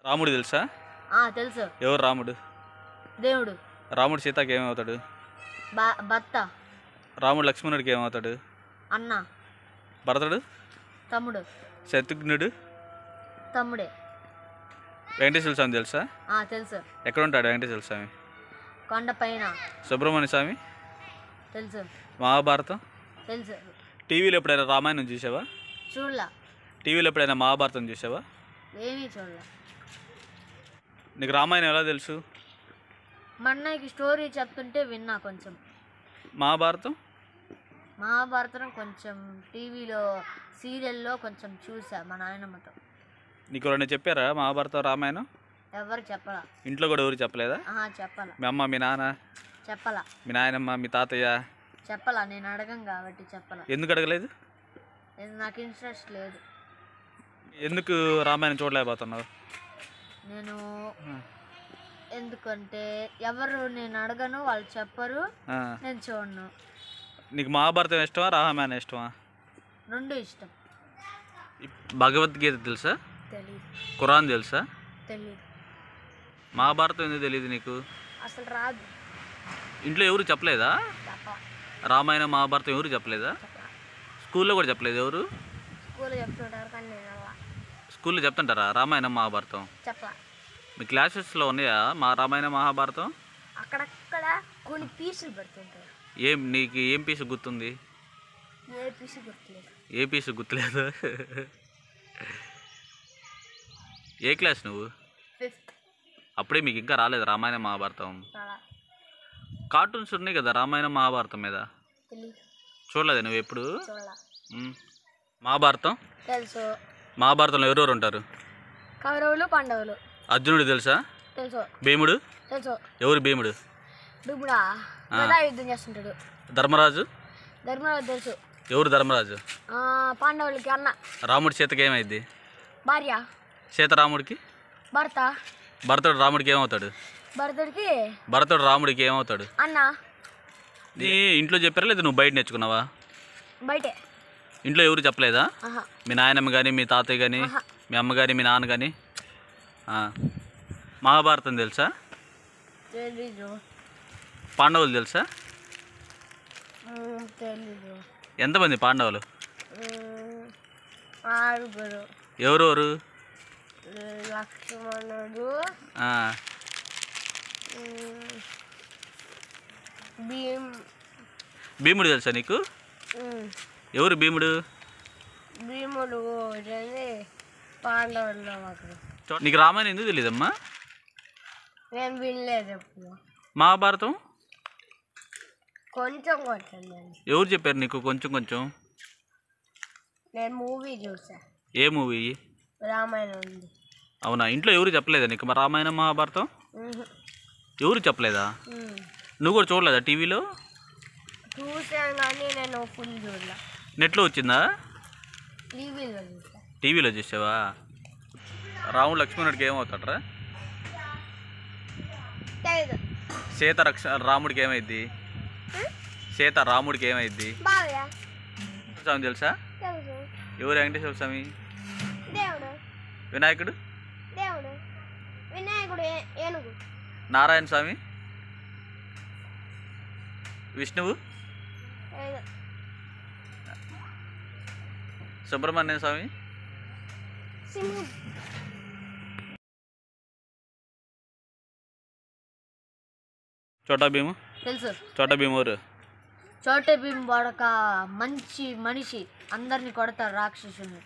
రాముడు తెలుసా ఆ, తెలుసు ఎవరు రాముడు దేవుడు రాముడు సీతకి ఏమవుతాడు బా భర్త రాముడు లక్ష్మణుడికి ఏమవుతాడు అన్న భరతుడు తమ్ముడు శత్రుఘ్నుడు తమ్ముడే వెంకటేశ్వర స్వామి తెలుసా ఆ, తెలుసు ఎక్కడ ఉంటాడు వెంకటేశ్వర స్వామి కొండ పైన సుబ్రహ్మణ్య స్వామి తెలుసు మహాభారతం తెలుసు టీవీలో ఎప్పుడైనా రామాయణం చూసావా చూడలా టీవీలో ఎప్పుడైనా మహాభారతం చూసావా ఏమీ చూడలా నీకు రామాయణం ఎలా తెలుసు మా అన్నయ్యకి స్టోరీ చెప్తుంటే విన్నా కొంచెం మహాభారతం మహాభారతం కొంచెం టీవీలో సీరియల్లో కొంచెం చూసా మా నాయనమ్మతో నీకు ఎవరైనా చెప్పారా మహాభారతం రామాయణం ఎవరు చెప్పలా ఇంట్లో కూడా ఎవరు చెప్పలేదా ఆహా చెప్పలా మీ అమ్మ మీ నాన్న చెప్పలా మీ నాయనమ్మ మీ తాతయ్య చెప్పలా నేను అడగం కాబట్టి చెప్పలా ఎందుకు అడగలేదు ఇది నాకు ఇంట్రెస్ట్ లేదు ఎందుకు రామాయణం చూడలేకపోతున్నావు నేను ఎందుకంటే ఎవరు నేను అడగను వాళ్ళు చెప్పరు ఆ. నేను చూడను నీకు మహాభారతం ఇష్టమా రామాయణం ఇష్టమా రెండు ఇష్టం భగవద్గీత తెలుసా తెలియదు ఖురాన్ తెలుసా తెలియదు మహాభారతం ఎందుకు తెలియదు నీకు అసలు రాదు ఇంట్లో ఎవరు చెప్పలేదా చెప్ప రామాయణం మహాభారతం ఎవరు చెప్పలేదా స్కూల్లో కూడా చెప్పలేదు ఎవరు స్కూల్ చెప్తుంటారు కానీ నేను అలా స్కూల్లో చెప్తుంటారా రామాయణం మహాభారతం చెప్ప మీ క్లాసెస్లో ఉన్నాయా మా రామాయణ మహాభారతం అక్కడక్కడ కొన్ని పీసులు పెడుతుంటారు ఏం నీకు ఏం పీసు గుర్తుంది ఏ పీసు గుర్తులేదు ఏ పీసు గుర్తులేదు ఏ క్లాస్ నువ్వు ఫిఫ్త్ అప్పుడే మీకు ఇంకా రాలేదు రామాయణ మహాభారతం అలా కార్టూన్స్ ఉన్నాయి కదా రామాయణ మహాభారతం మీద తెలియదు చూడలేదు నువ్వు ఎప్పుడు చూడాల మ్. మహాభారతం తెలుసు మహాభారతంలో ఎవరెవరు ఉంటారు కౌరవులు పాండవులు అర్జునుడు తెలుసా తెలుసు భీముడు తెలుసు ఎవరు భీముడు భీముడా గదా యుద్ధం చేస్తుంటాడు ధర్మరాజు ధర్మరాజు తెలుసు ఎవరు ధర్మరాజు ఆ, పాండవులకి అన్న రాముడి సీతకి ఏమైంది భార్య సీతారాముడికి భర్త భరతుడు రాముడికి ఏమవుతాడు భరతుడికి భరతుడు రాముడికి ఏమవుతాడు అన్న నీ ఇంట్లో చెప్పారా లేదా నువ్వు బయట నేర్చుకున్నావా బయటే ఇంట్లో ఎవరు చెప్పలేదా ఆహా మీ నాయనమ్మ కానీ మీ తాతయ్య కానీ ఆహా. మీ అమ్మ కానీ మీ నాన్న కానీ మహాభారతం తెలుసా తెలీదు పాండవులు తెలుసా మ్మ్, తెలీదు ఎంతమంది పాండవులు మ్మ్, ఆరుగురు ఎవరెవరు లక్ష్మణుడు ఆ, మ్మ్, భీమ్ భీముడు తెలుసా నీకు మ్మ్, ఎవరు భీముడు భీముడు ఒకటి పాండవుల్లో ఒకరు చూ- నీకు రామాయణం ఎందుకు తెలియదమ్మా నేను వినలేదు ఎప్పుడు మహాభారతం కొంచెం కొంచెం నేను ఎవరు చెప్పారు నీకు కొంచెం కొంచెం నేను మూవీ చూసా ఏ మూవీ రామాయణం ఉంది అవునా ఇంట్లో ఎవరు చెప్పలేదా నీకు మా రామాయణం మహాభారతం మ్మ్. ఎవరు చెప్పలేదా మ్మ్. నువ్వు కూడా చూడలేదా టీవీలో చూసాను కానీ నేను ఫుల్ చూడలే నెట్లో వచ్చిందా టీవీలో చూసా టీవీలో చూసావా రాముడు లక్ష్మణుడికి ఏమవుతాడరా తెలీదు సీత రక్ష రాముడికి ఏమైద్ది సీత రాముడికి ఏమైద్ది బాగా స్వామి తెలుసా తెలుసు ఎవరు వెంకటేశ్వర స్వామి దేవుడు వినాయకుడు దేవుడు వినాయకుడు ఏ- ఏనుగు నారాయణ స్వామి విష్ణువు ఏదో. సుబ్రహ్మణ్య స్వామి సింహం చోటా భీము తెలుసు చోటా భీము ఎవరు చోటే భీమ్ వాడొక మంచి మనిషి అందరిని కొడతారు రాక్షసుని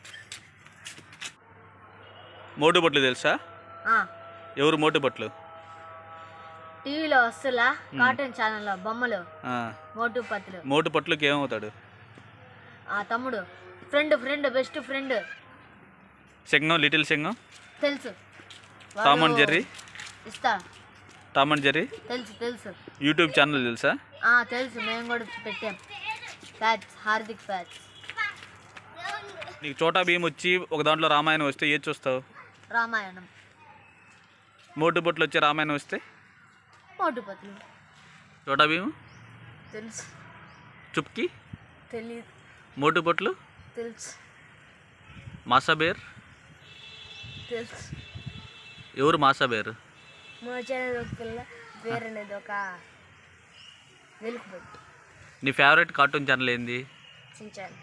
మోటు బొట్లు తెలుసా ఆ, ఎవరు మోటు బొట్లు టీవీలో వస్తులా కార్టూన్ ఛానల్లో బొమ్మలు ఆ, మోటు పత్రులు మోటు పట్లకి ఏమవుతాడు ఆ తమ్ముడు friend friend best friend Singham little Singham తెలుసు వాడు టామ్ అండ్ జెర్రీ ఇస్తా టామ్ అండ్ జెర్రీ తెలుసు తెలుసు యూట్యూబ్ ఛానల్ తెలుసా ఆ తెలుసు మేము కూడా పెట్టాం ఫ్యాట్స్ హార్దిక్ ఫ్యాట్స్ నీకు చోటా భీమ్ వచ్చి ఒక దాంట్లో రామాయణం వస్తే ఏది చూస్తావు రామాయణం మోటు బొట్లు వచ్చి రామాయణం వస్తే మోటు పత్రులు చోటా భీము తెలుసు చుప్కి తెలియదు మోటు బొట్లు తెలుసు మాసాబేర్ తెలుసు ఎవరు మాసా పేరు మా ఛానల్ ఒక పిల్ల పేరు అనేది ఒక వెలుగుబడి నీ ఫేవరెట్ కార్టూన్ ఛానల్ ఏంది చించాను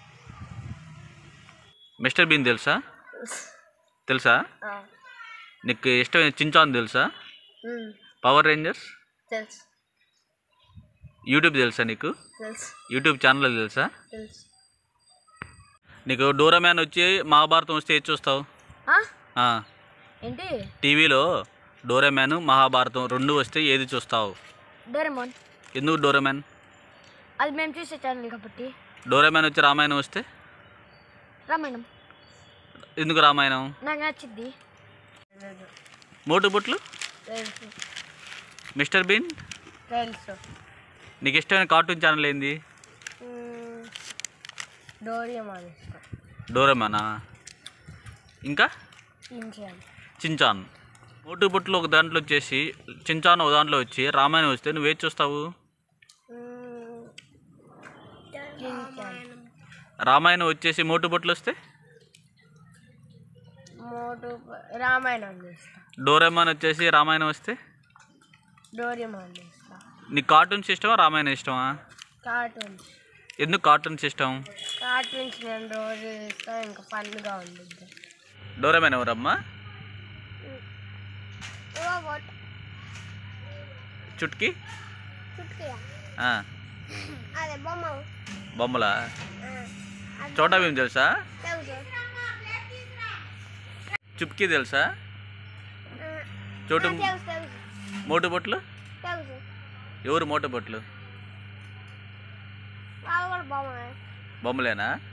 మిస్టర్ బీన్ తెలుసా తెలుసా నీకు ఇష్టమైన చించాన్ తెలుసా పవర్ రేంజర్స్ తెలుసు యూట్యూబ్ తెలుసా నీకు తెలుసు యూట్యూబ్ ఛానల్ తెలుసా తెలుసు నీకు డోరామ్యాన్ వచ్చి మహాభారతం వస్తే ఏది చూస్తావు ఆ, ఏంటి టీవీలో డోరామ్యాన్ మహాభారతం రెండు వస్తే ఏది చూస్తావు డోరెమోన్ ఎందుకు డోరామ్యాన్ అది మేము చూసే ఛానల్ కాబట్టి డోరామ్యాన్ వచ్చి రామాయణం వస్తే రామాయణం ఎందుకు రామాయణం నాకు నచ్చింది మోటు బుట్లు తెలుసు మిస్టర్ బీన్ తెలుసు నీకు ఇష్టమైన కార్టూన్ ఛానల్ ఏంది డోరియమాన్ ఇష్టం డోరామ్యానా ఇంకా చించాను చించాన్ మోటు బుట్లు ఒక దాంట్లో వచ్చేసి చించాన్ ఒక దాంట్లో వచ్చి రామాయణం వస్తే నువ్వు ఏది చూస్తావు చించాను రామాయణం వచ్చేసి మోటు బుట్లు వస్తే మోటు రామాయణం చూస్తా డోరేమాన్ వచ్చేసి రామాయణం వస్తే డోరియమాన్ చూస్తా నీకు కార్టూన్స్ ఇష్టమా రామాయణం ఇష్టమా కార్టూన్స్ ఎందుకు కార్టూన్స్ ఇష్టం కార్టూన్స్ నేను రోజు చూస్తా ఇంకా ఫన్గా ఉండిద్ది డోరేమాన్ ఎవరమ్మా చుట్కి ఆ, అదే బొమ్మ బొమ్మలా చోటా భీమ్ తెలుసా తెలుసు చుప్కి తెలుసా చోటు తెలుసు తెలుసు మోటు బొట్లు తెలుసు ఎవరు మోటు బొట్లు వాళ్ళు కూడా బొమ్మ బొమ్మలేనా